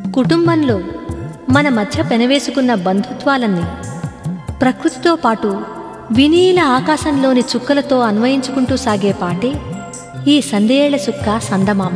కుటుంబంలో మన మధ్య పెనవేసుకున్న బంధుత్వాలన్నీ ప్రకృతితో పాటు వినీల ఆకాశంలోని చుక్కలతో అన్వయించుకుంటూ సాగే పాటే ఈ సందేళ్ల సుక్క సందమామ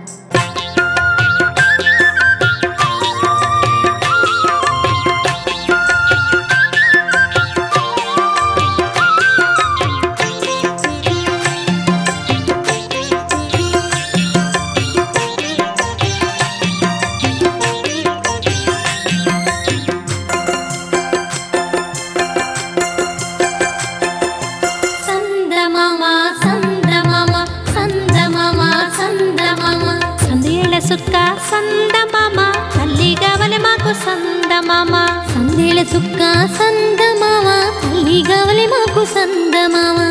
సందమామ సందమామ సందమామ సందమామ సందేళ్ల సుక్క సందమామ తల్లి గవలె మాకు సందమామ సందేల సుక్క సందమామ తల్లి గవలి మాకు సందమామ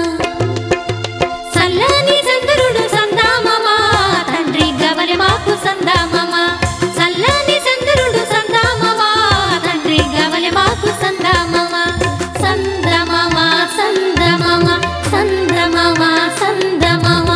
చల్లని చంద్రుడు సందామామ తండ్రి గవలి మాకు సందామామ చల్లని చంద్రుడు సందామామ తండ్రి గవలి మాకు సందామామ సందమామ సందమామ సందమామ సందమామ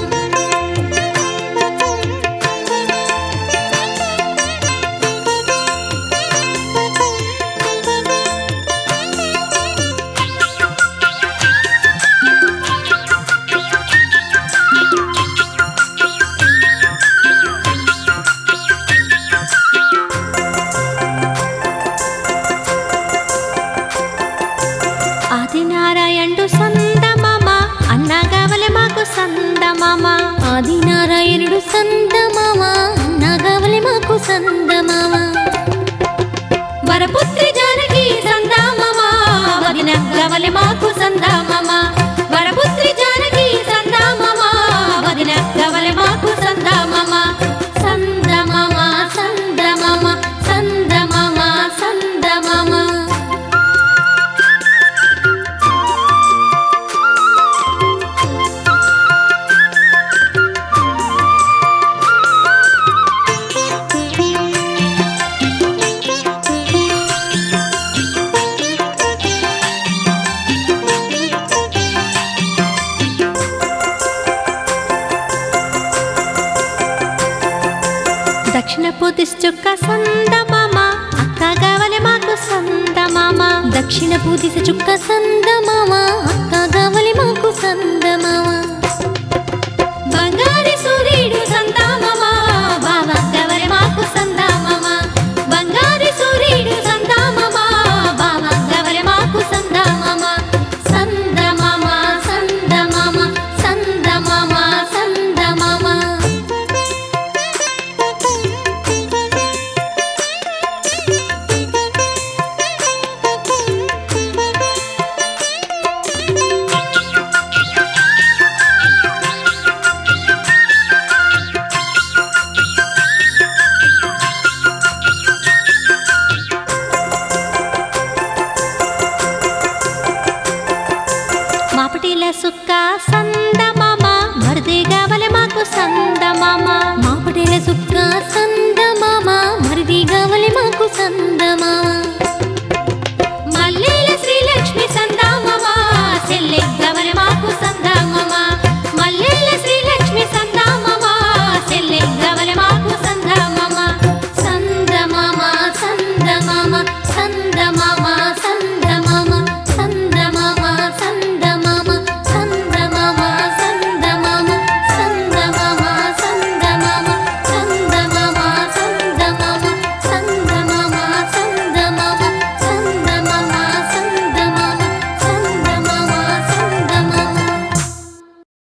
ఆదినారాయణుడు సందమామ అన్న గవలె మాకు సందమామ ఆదినారాయణుడు సందమామ నాగవలి మాకు సందమామ వరపుత్రి జానకి సందామమ వదిన గవలి మాకు సందామమ వరపుత్రి జానకి సందామమ వదిన గవలి మాకు సందామమ సందమమ సందమమ సందమమ సందమమ దక్షిణపు దిశచుక్క సందమామ అక్క గవలె మాకు సందమామ దక్షిణపు దిశ చుక్క సందమామ అక్క గవలి మాకు సందమామ బంగారి సూర్యుడు సందామమ బావ గవలి మాకు సందామమ బంగారి సూర్యుడు సందామమ బావ గవలి మాకు సందామమ సందమమ సందమమ సందమమ సందమమ మాపటిల సుక్క సందమామ మరిది గవలె మాకు సందమామ మాపటేల సుక్క